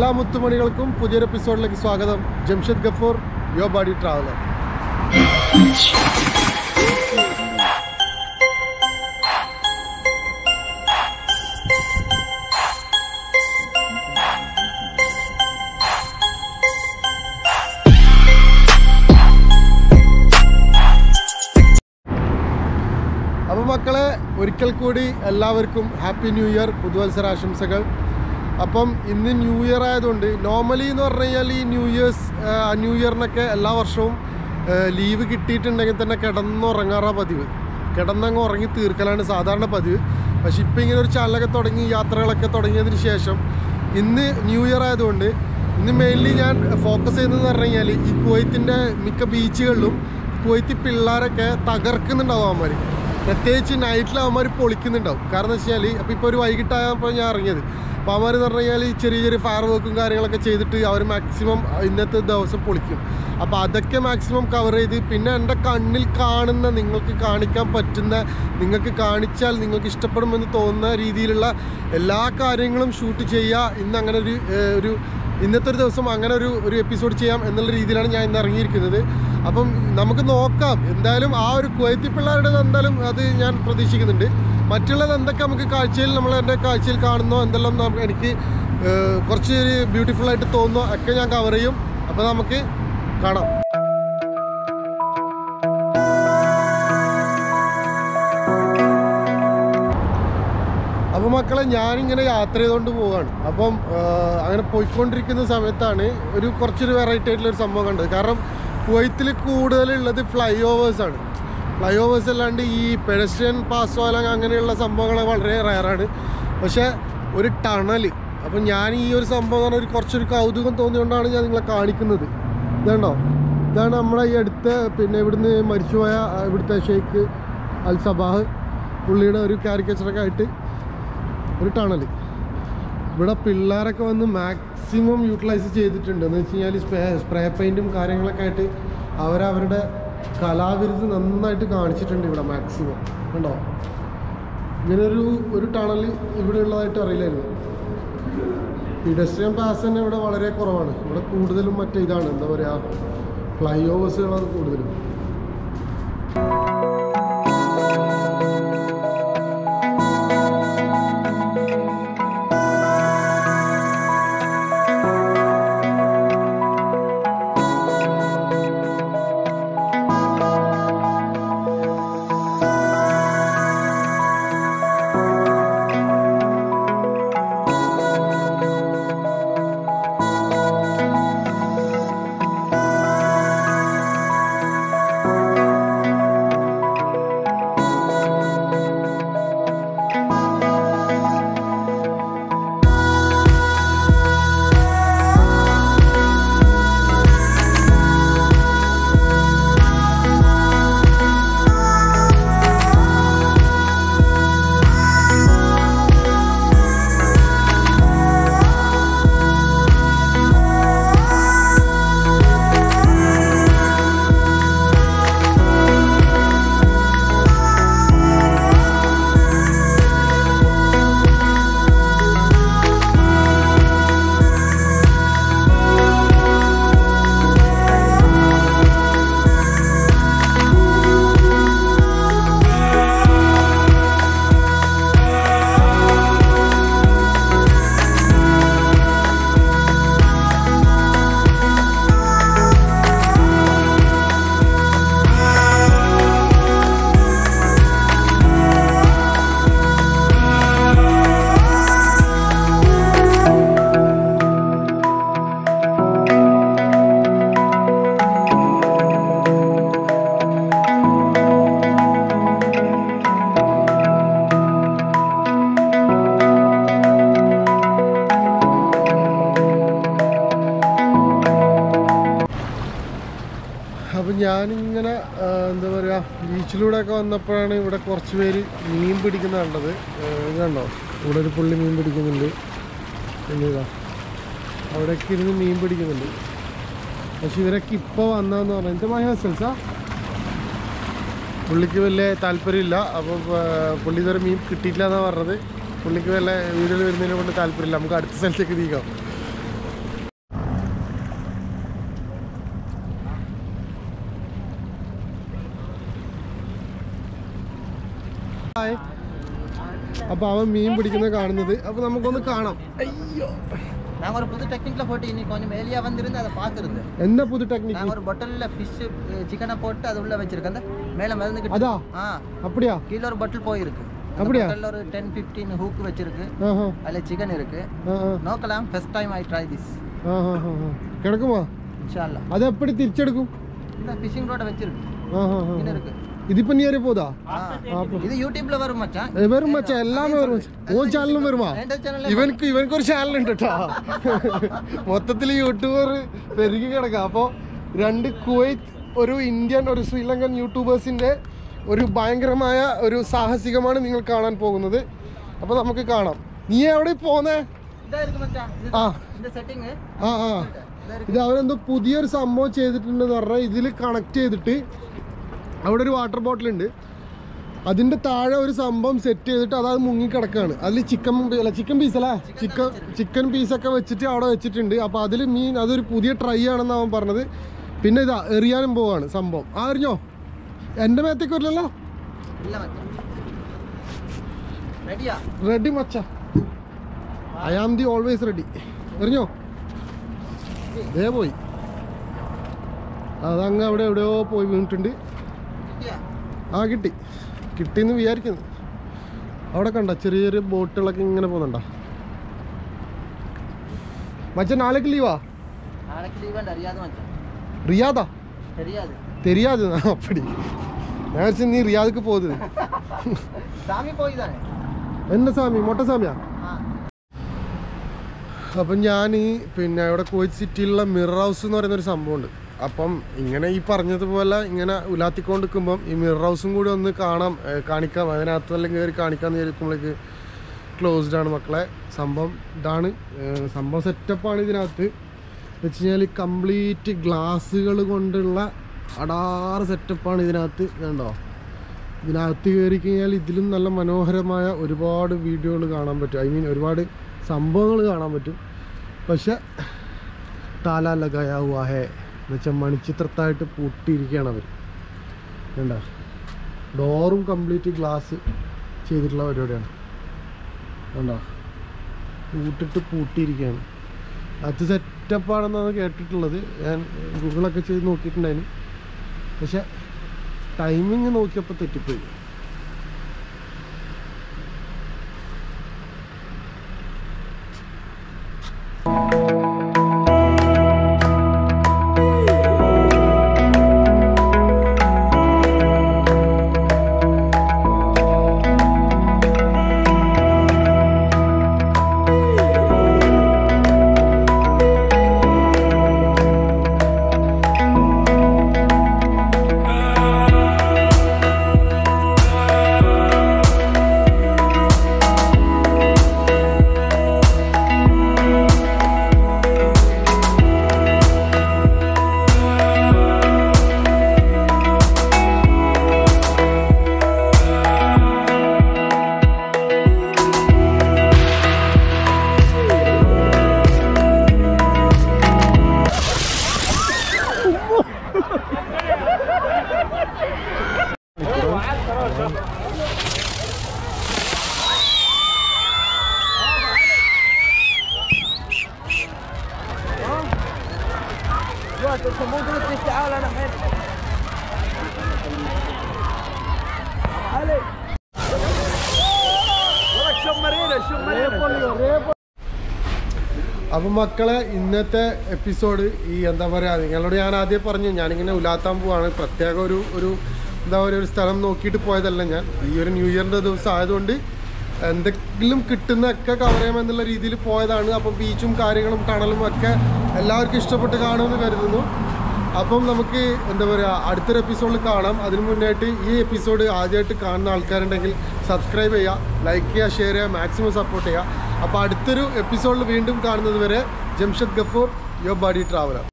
മുത്തുമണികൾക്കും പുതിയൊരു എപ്പിസോഡിലേക്ക് സ്വാഗതം ജംഷദ് ഗഫൂർ യോ ബോഡി ട്രാവലർ അപ്പോൾ മക്കളെ ഒരിക്കൽ കൂടി എല്ലാവർക്കും ഹാപ്പി ന്യൂ ഇയർ പുതുവത്സര ആശംസകൾ അപ്പം ഇന്ന് ന്യൂ ഇയർ ആയതുകൊണ്ട് നോർമലി എന്ന് പറഞ്ഞു കഴിഞ്ഞാൽ ഈ ന്യൂ ഇയേഴ്സ് ന്യൂ ഇയറിനൊക്കെ എല്ലാ വർഷവും ലീവ് കിട്ടിയിട്ടുണ്ടെങ്കിൽ തന്നെ കിടന്നുറങ്ങാറാ പതിവ് കിടന്നങ്ങ് ഉറങ്ങി തീർക്കലാണ് സാധാരണ പതിവ് പക്ഷെ ഇപ്പം ഇങ്ങനെ ഒരു ചാനലൊക്കെ തുടങ്ങി യാത്രകളൊക്കെ തുടങ്ങിയതിന് ശേഷം ഇന്ന് ന്യൂ ഇയർ ആയതുകൊണ്ട് ഇന്ന് മെയിൻലി ഞാൻ ഫോക്കസ് ചെയ്യുന്നതെന്ന് പറഞ്ഞു കഴിഞ്ഞാൽ ഈ കുവൈത്തിൻ്റെ മിക്ക ബീച്ചുകളിലും കുവൈത്തി പിള്ളേരൊക്കെ തകർക്കുന്നുണ്ടാവും അവന്മാർ പ്രത്യേകിച്ച് നൈറ്റിൽ അവന്മാർ പൊളിക്കുന്നുണ്ടാവും കാരണം എന്ന് വെച്ചാൽ അപ്പോൾ ഇപ്പോൾ ഒരു വൈകിട്ടായപ്പോൾ ഞാൻ ഇറങ്ങിയത് അപ്പോൾ അവന്മാർ എന്ന് പറഞ്ഞു കഴിഞ്ഞാൽ ഈ ചെറിയ ചെറിയ ഫയർ വർക്കും കാര്യങ്ങളൊക്കെ ചെയ്തിട്ട് അവർ മാക്സിമം ഇന്നത്തെ ദിവസം പൊളിക്കും അപ്പോൾ അതൊക്കെ മാക്സിമം കവർ ചെയ്ത് പിന്നെ എൻ്റെ കണ്ണിൽ കാണുന്ന നിങ്ങൾക്ക് കാണിക്കാൻ പറ്റുന്ന നിങ്ങൾക്ക് കാണിച്ചാൽ നിങ്ങൾക്ക് ഇഷ്ടപ്പെടുമെന്ന് തോന്നുന്ന രീതിയിലുള്ള എല്ലാ കാര്യങ്ങളും ഷൂട്ട് ചെയ്യുക ഇന്ന് അങ്ങനെ ഒരു ഏഹ്, ഒരു ഇന്നത്തെ ഒരു ദിവസം അങ്ങനെ ഒരു ഒരു എപ്പിസോഡ് ചെയ്യാം എന്നുള്ള രീതിയിലാണ് ഞാൻ ഇന്ന് ഇറങ്ങിയിരിക്കുന്നത് അപ്പം നമുക്ക് നോക്കാം എന്തായാലും ആ ഒരു കുവൈത്തി പിള്ളേരുടെ എന്തായാലും അത് ഞാൻ പ്രതീക്ഷിക്കുന്നുണ്ട് മറ്റുള്ളത് എന്തൊക്കെ നമുക്ക് കാഴ്ചയിൽ നമ്മൾ എൻ്റെ കാഴ്ചയിൽ കാണുന്നോ എന്തെല്ലാം നമുക്ക് എനിക്ക് ഏഹ്, കുറച്ച് ഒരു ബ്യൂട്ടിഫുൾ ആയിട്ട് തോന്നുന്നോ ഒക്കെ ഞാൻ കവർ ചെയ്യും അപ്പോൾ നമുക്ക് കാണാം അപ്പോൾ മക്കളെ ഞാനിങ്ങനെ യാത്ര ചെയ്തുകൊണ്ട് പോവുകയാണ് അപ്പം ആ, അങ്ങനെ പോയിക്കൊണ്ടിരിക്കുന്ന സമയത്താണ് ഒരു കുറച്ചൊരു വെറൈറ്റി ആയിട്ടുള്ള ഒരു സംഭവം കണ്ടത് കാരണം കുവൈത്തിൽ കൂടുതലുള്ളത് ഫ്ലൈ ഓവേഴ്സാണ് ഫ്ലൈ ഓവേഴ്സ് അല്ലാണ്ട് ഈ പെഡസ്ട്രിയൻ പാസ്വാല അങ്ങനെയുള്ള സംഭവങ്ങൾ വളരെ റയറാണ് പക്ഷേ ഒരു ടണൽ അപ്പം ഞാൻ ഈ ഒരു സംഭവം എന്ന് പറഞ്ഞാൽ ഒരു കുറച്ചൊരു കൗതുകം തോന്നിയുകൊണ്ടാണ് ഞാൻ നിങ്ങളെ കാണിക്കുന്നത് ഇതുണ്ടോ ഇതാണ് നമ്മളെ ഈ അടുത്ത പിന്നെ ഇവിടുന്ന് മരിച്ചുപോയ ആ, ഇവിടുത്തെ ഷെയ്ഖ് അൽ സബാഹ് പുള്ളിയുടെ ഒരു കാരിക്കേച്ചറൊക്കെ ആയിട്ട് ഒരു ടണൽ ഇവിടെ പിള്ളേരൊക്കെ വന്ന് മാക്സിമം യൂട്ടിലൈസ് ചെയ്തിട്ടുണ്ട് എന്ന് വെച്ച് കഴിഞ്ഞാൽ സ്പ്രേ സ്പ്രേ പെയിൻറ്റും കാര്യങ്ങളൊക്കെ ആയിട്ട് അവരവരുടെ കലാവിരുത് നന്നായിട്ട് കാണിച്ചിട്ടുണ്ട് ഇവിടെ മാക്സിമം കണ്ടോ ഇങ്ങനെ ഒരു ഒരു ടണൽ ഇവിടെ ഉള്ളതായിട്ട് അറിയില്ലായിരുന്നു പിഡസ്ട്രിയൻ പാസ് തന്നെ ഇവിടെ വളരെ കുറവാണ് ഇവിടെ കൂടുതലും മറ്റേ ഇതാണ് എന്താ പറയുക ഫ്ലൈ ഓവേഴ്സുകളാണ് കൂടുതലും അപ്പം ഞാനിങ്ങനെ ആ, എന്താ പറയുക ബീച്ചിലൂടെയൊക്കെ വന്നപ്പോഴാണ് ഇവിടെ കുറച്ച് പേര് മീൻ പിടിക്കുന്ന കണ്ടത് ആ, ഇത് കണ്ടോ ഇവിടെ ഒരു പുള്ളി മീൻ പിടിക്കുന്നുണ്ട് പിന്നെ ഇതാ അവിടെയൊക്കെ ഇരുന്ന് മീൻ പിടിക്കുന്നുണ്ട് പക്ഷെ ഇവരൊക്കെ ഇപ്പോൾ വന്നതെന്ന് പറഞ്ഞാൽ എന്ത് മായ സെൽസാ പുള്ളിക്ക് വലിയ താല്പര്യമില്ല അപ്പോൾ പുള്ളി ഇതുവരെ മീൻ കിട്ടിയിട്ടില്ല എന്നാണ് പറഞ്ഞത് പുള്ളിക്ക് വല്ല വീഡിയോയിൽ വരുന്നതിനെ കൊണ്ട് താല്പര്യമില്ല നമുക്ക് അടുത്ത സ്ഥലത്തേക്ക് നീക്കാം ഹായ് അപ്പൊ അവൻ മീൻ പിടിക്കുന്നത് കാണുന്നത് അപ്പൊ നമുക്കൊന്ന് കാണാം അയ്യോ நாங்க ஒரு புது டெக்னிக்ல போட்டு இன்னைக்கு கொஞ்சம் வெளியா வந்திருந்து அதை பார்த்துருந்து എന്താ പുതു ടെക്നിക്ക് நாங்க ஒரு பொட்டல்ல ஃபிஷ் சிக்கனை போட்டு அது உள்ள வச்சிருக்கேன் அந்த மேல மிதந்துக்கிட்டு அதா ஆ அப்படியா கீழே ஒரு பொட்டில் போயிருக்கு அந்த அப்படியா? பொட்டல்ல ஒரு டென் ஃபிஃப்டீன் ஹூக் வச்சிருக்கு ആഹാ அதுல சிக்கன் இருக்கு ആ ആ நோக்கலாம் first time I try this ആ ആ ആ ആ. കിടക്കുമോ இன்ஷால்லா അത് എപ്പടി തിരിച്ചെടുക്കും இந்த ஃபிஷிங் ரோட வச்சிருக்கு ആ ആ ആ மீன் இருக்கு ഇതിപ്പോ നീ അറിയ പോതാ ஆ. இது യൂട്യൂബിൽ വരും മച്ചാൻ ഏ, വരും മച്ചാ എല്ലാമേ വരും മച്ചാ. ഓൻ ചാനലും വരുമാ എന്റെ ചാനലിൽ ഇവനക്ക് ഇവനക്ക് ഒരു ചാനൽ ഉണ്ട് കേട്ടോ മൊത്തത്തിൽ യൂട്യൂബർ പെരുകി കിടക്കാം അപ്പോൾ രണ്ട് കുവൈത്ത് ഒരു ഇന്ത്യൻ ഒരു ശ്രീലങ്കൻ യൂട്യൂബേഴ്സിന്റെ ഒരു ഭയങ്കരമായ ഒരു സാഹസികമാണ് നിങ്ങൾ കാണാൻ പോകുന്നത് അപ്പോൾ നമുക്ക് കാണാം നീ എവിടെ പോന്നേ ഇതാ ഇருக்கு മച്ചാൻ ഇത് ആ இந்த செட்டிங் ആ ആ ഇത് അവരെന്തോ പുതിയൊരു സംഭവം ചെയ്തിട്ടുണ്ടെന്ന് പറഞ്ഞാൽ ഇതിൽ കണക്ട് ചെയ്തിട്ട് അവിടെ ഒരു വാട്ടർ ബോട്ടിൽ ഉണ്ട് അതിന്റെ താഴെ ഒരു സംഭവം സെറ്റ് ചെയ്തിട്ട് അത് അത് മുങ്ങിക്കിടക്കാണ് അതിൽ ചിക്കൻ അല്ല ചിക്കൻ പീസ് അല്ലേ ചിക്കൻ ചിക്കൻ പീസൊക്കെ വെച്ചിട്ട് അവിടെ വെച്ചിട്ടുണ്ട് അപ്പൊ അതിൽ മീൻ അതൊരു പുതിയ ട്രൈ ആണെന്ന് അവൻ പറഞ്ഞത് പിന്നെ ഇതാ എറിയാനും പോവാണ് സംഭവം ആ അറിഞ്ഞോ എൻ്റെ മേത്തേക്ക് വരില്ലല്ലോ ഇല്ല മച്ചാൻ റെഡിയാ റെഡി മച്ച I am the always ready എറിഞ്ഞോ ദേ പോയി അതങ്ങ് അവിടെ എവിടെയോ പോയി വീണിട്ടുണ്ട് കിട്ടിയാ ആ കിട്ടി കിട്ടിയെന്ന് വിചാരിക്കുന്നു അവിടെ കണ്ട ചെറിയ ചെറിയ ബോട്ടുകളൊക്കെ ഇങ്ങനെ പോകുന്നുണ്ട മച്ച നാളേക്ക് ലീവാ நாளைக்கு லீவ் வேண்டாம் அறியாது மச்சான் റിയാദാ தெரியாது தெரியாது அப்படி ഞാൻ വിചാരിച്ചു നീ റിയാദക്ക് പോകുന്നത് சாமி போய் தானே എന്നെ സ്വാമി മൊട്ട സ്വാമിയാ ஆ അപ്പം ഞാൻ ഈ പിന്നെ ഇവിടെ കോച്ച് സിറ്റിയിലുള്ള മിറർ ഹൗസ് എന്ന് പറയുന്ന ഒരു സംഭവമുണ്ട് അപ്പം ഇങ്ങനെ ഈ പറഞ്ഞതുപോലെ ഇങ്ങനെ ഉലാത്തിക്കൊണ്ട് നിൽക്കുമ്പം ഈ മിറർ ഹൗസും കൂടി ഒന്ന് കാണാം ഏ, കാണിക്കാം അതിനകത്തെല്ലാം കയറി കാണിക്കാമെന്ന് വിചാരിക്കുമ്പോഴേക്ക് ക്ലോസ്ഡ് ആണ് മക്കളെ സംഭവം ഇതാണ് ഏ, സംഭവം സെറ്റപ്പാണ് ഇതിനകത്ത് വെച്ച് കഴിഞ്ഞാൽ കംപ്ലീറ്റ് ഗ്ലാസ്സുകൾ കൊണ്ടുള്ള അടാറ് സെറ്റപ്പാണ് ഇതിനകത്ത് കണ്ടോ ഇതിനകത്ത് കയറി കഴിഞ്ഞാൽ ഇതിലും നല്ല മനോഹരമായ ഒരുപാട് വീഡിയോകൾ കാണാൻ പറ്റും ഐ മീൻ ഒരുപാട് സംഭവങ്ങൾ കാണാൻ പറ്റും പക്ഷെ താല ലഗായ ഹുവാ ഹേ എന്ന് വെച്ചാൽ മണിച്ചിത്രത്തായിട്ട് പൂട്ടിയിരിക്കുകയാണ് അവർ വേണ്ട ഡോറും കംപ്ലീറ്റ് ഗ്ലാസ് ചെയ്തിട്ടുള്ള പരിപാടിയാണ് വേണ്ട പൂട്ടിട്ട് പൂട്ടിയിരിക്കുകയാണ് അത് സെറ്റപ്പാണെന്നാണ് കേട്ടിട്ടുള്ളത് ഞാൻ ഗൂഗിളൊക്കെ ചെയ്ത് നോക്കിയിട്ടുണ്ടായിരുന്നു പക്ഷെ ടൈമിങ് നോക്കിയപ്പോൾ തെറ്റിപ്പോയി അപ്പം മക്കളെ ഇന്നത്തെ എപ്പിസോഡ് ഈ എന്താ പറയുക നിങ്ങളോട് ഞാൻ ആദ്യം പറഞ്ഞു ഞാനിങ്ങനെ ഉലാത്താൻ പോവാണ് പ്രത്യേക ഒരു ഒരു എന്താ പറയുക ഒരു സ്ഥലം നോക്കിയിട്ട് പോയതല്ല ഞാൻ ഈ ഒരു ന്യൂ ഇയറിൻ്റെ ദിവസം ആയതുകൊണ്ട് എന്തെങ്കിലും കിട്ടുന്നൊക്കെ കവർ ചെയ്യാമെന്നുള്ള രീതിയിൽ പോയതാണ് അപ്പം ബീച്ചും കാര്യങ്ങളും ടണലും ഒക്കെ എല്ലാവർക്കും ഇഷ്ടപ്പെട്ട് കാണുമെന്ന് കരുതുന്നു അപ്പം നമുക്ക് എന്താ പറയുക അടുത്തൊരു എപ്പിസോഡിൽ കാണാം അതിനു മുന്നായിട്ട് ഈ എപ്പിസോഡ് ആദ്യമായിട്ട് കാണുന്ന ആൾക്കാരുണ്ടെങ്കിൽ സബ്സ്ക്രൈബ് ചെയ്യുക ലൈക്ക് ചെയ്യുക ഷെയർ ചെയ്യുക മാക്സിമം സപ്പോർട്ട് ചെയ്യുക അപ്പോൾ അടുത്തൊരു എപ്പിസോഡിൽ വീണ്ടും കാണുന്നത് വരെ ജംഷദ് ഗഫൂർ യോ ബഡി ട്രാവലർ